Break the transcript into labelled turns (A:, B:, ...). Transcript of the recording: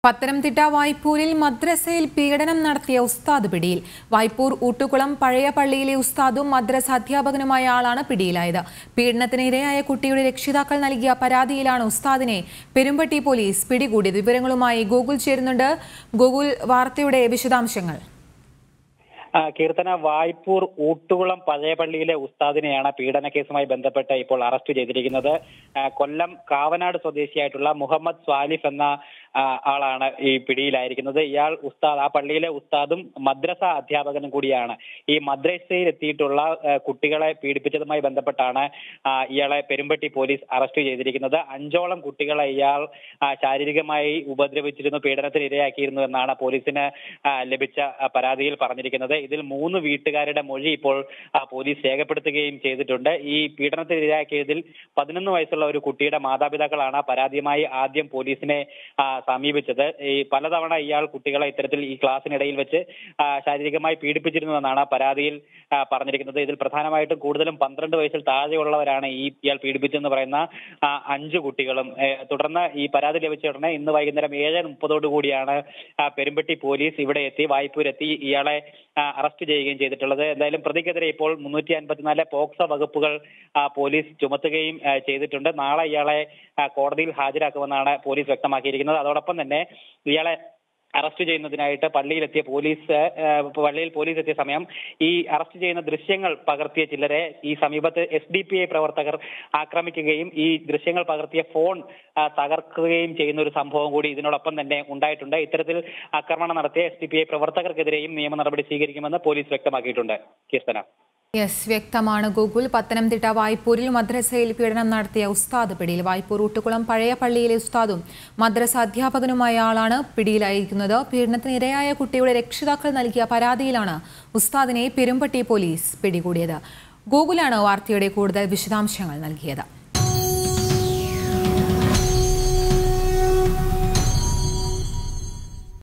A: പത്തനംതിട്ട വായ്പൂരിൽ മദ്രസയിൽ പീഡനം നടത്തിയ ഉസ്താദ് പിടിയിൽ വായ്പൂർ ഊട്ടുകുളം പഴയ പള്ളിയിലെ ഉസ്താദും മദ്രസ അധ്യാപകനുമായ ആളാണ് പിടിയിലായത് പീഡനത്തിന് ഇരയായ കുട്ടിയുടെ രക്ഷിതാക്കൾ നൽകിയ പരാതിയിലാണ് ഉസ്താദിനെ പെരുമ്പട്ടി പോലീസ് പിടികൂടിയത് വിവരങ്ങളുമായി ഗൂഗിൾ ചേരുന്നുണ്ട് ഗൂഗിൾ വാർത്തയുടെ വിശദാംശങ്ങൾ
B: ആ, കീർത്തന വായ്പൂർ ഊട്ടുകുളം പഴയ പള്ളിയിലെ ഉസ്താദിനെയാണ് പീഡന കേസുമായി ബന്ധപ്പെട്ട് ഇപ്പോൾ അറസ്റ്റ് ചെയ്തിരിക്കുന്നത് ആ, കൊല്ലം കാവനാട് സ്വദേശിയായിട്ടുള്ള മുഹമ്മദ് സ്വാലിഫ് എന്ന ആ, ആളാണ് ഈ പിടിയിലായിരിക്കുന്നത് ഇയാൾ ഉസ്താദ് ആ പള്ളിയിലെ ഉസ്താദും മദ്രസ അധ്യാപകനും കൂടിയാണ് ഈ മദ്രസയിൽ എത്തിയിട്ടുള്ള ആ, കുട്ടികളെ പീഡിപ്പിച്ചതുമായി ബന്ധപ്പെട്ടാണ് ആ, ഇയാളെ പെരുമ്പട്ടി പോലീസ് അറസ്റ്റ് ചെയ്തിരിക്കുന്നത് അഞ്ചോളം കുട്ടികളെ ഇയാൾ ആ, ശാരീരികമായി ഉപദ്രവിച്ചിരുന്നു പീഡനത്തിന് ഇരയാക്കിയിരുന്നു എന്നാണ് പോലീസിന് ആ, ലഭിച്ച ആ, പരാതിയിൽ പറഞ്ഞിരിക്കുന്നത് ഇതിൽ മൂന്ന് വീട്ടുകാരുടെ മൊഴി ഇപ്പോൾ ആ, പോലീസ് രേഖപ്പെടുത്തുകയും ചെയ്തിട്ടുണ്ട് ഈ പീഡനത്തിന് ഇരയാക്കിയതിൽ പതിനൊന്ന് വയസ്സുള്ള ഒരു കുട്ടിയുടെ മാതാപിതാക്കളാണ് പരാതിയുമായി ആദ്യം പോലീസിനെ ആ, സമീപിച്ചത് ഈ പലതവണ ഇയാൾ കുട്ടികളെ ഇത്തരത്തിൽ ഈ ക്ലാസ്സിനിടയിൽ വെച്ച് ആ, ശാരീരികമായി പീഡിപ്പിച്ചിരുന്നുവെന്നാണ് പരാതിയിൽ ആ, പറഞ്ഞിരിക്കുന്നത് ഇതിൽ പ്രധാനമായിട്ടും കൂടുതലും പന്ത്രണ്ട് വയസ്സിൽ താഴെയുള്ളവരാണ് ഈ ഇയാൾ പീഡിപ്പിച്ചെന്ന് പറയുന്ന ആ, അഞ്ച് കുട്ടികളും ഏ, തുടർന്ന് ഈ പരാതി ലഭിച്ച ഉടനെ ഇന്ന് വൈകുന്നേരം ഏഴ് മുപ്പതോടു കൂടിയാണ് ആ, പെരുമ്പട്ടി പോലീസ് ഇവിടെ എത്തി വായ്പൂരെത്തി ഇയാളെ ആ, അറസ്റ്റ് ചെയ്യുകയും ചെയ്തിട്ടുള്ളത് എന്തായാലും പ്രതിക്കെതിരെ ഇപ്പോൾ മുന്നൂറ്റി അൻപത്തിനാല് പോക്സോ വകുപ്പുകൾ ആ, പോലീസ് ചുമത്തുകയും ആ, ചെയ്തിട്ടുണ്ട് നാളെ ഇയാളെ ആ, കോടതിയിൽ ഹാജരാക്കുമെന്നാണ് പോലീസ് വ്യക്തമാക്കിയിരിക്കുന്നത് അതോടൊപ്പം തന്നെ ഇയാളെ അറസ്റ്റ് ചെയ്യുന്നതിനായിട്ട് പള്ളിയിലെത്തിയ പോലീസ് ആ, പള്ളിയിൽ പോലീസ് എത്തിയ സമയം ഈ അറസ്റ്റ് ചെയ്യുന്ന ദൃശ്യങ്ങൾ പകർത്തിയ ചിലരെ ഈ സമീപത്ത് എസ് ഡി പി ഐ പ്രവർത്തകർ ആക്രമിക്കുകയും ഈ ദൃശ്യങ്ങൾ പകർത്തിയ ഫോൺ ആ, തകർക്കുകയും ചെയ്യുന്ന ഒരു സംഭവം കൂടി ഇതിനോടൊപ്പം തന്നെ ഉണ്ടായിട്ടുണ്ട് ഇത്തരത്തിൽ ആക്രമണം നടത്തിയ എസ് ഡി പി ഐ പ്രവർത്തകർക്കെതിരെയും നിയമ നടപടി സ്വീകരിക്കുമെന്ന് പോലീസ് വ്യക്തമാക്കിയിട്ടുണ്ട് കീർത്തന
A: യെസ് വ്യക്തമാണ് ഗൂഗിൾ പത്തനംതിട്ട വായ്പൂരിൽ മദ്രസയിൽ പീഡനം നടത്തിയ ഉസ്താദ് പിടിയിൽ വായ്പൂർ ഊട്ടുകുളം പഴയ പള്ളിയിലെ ഉസ്താദും മദ്രസ അധ്യാപകനുമായ ആളാണ് പിടിയിലായിരിക്കുന്നത് പീഡനത്തിന് ഇരയായ കുട്ടിയുടെ രക്ഷിതാക്കൾ നൽകിയ പരാതിയിലാണ് ഉസ്താദിനെ പെരുമ്പട്ടി പോലീസ് പിടികൂടിയത് ഗൂഗിളാണ് വാർത്തയുടെ കൂടുതൽ വിശദാംശങ്ങൾ നൽകിയത്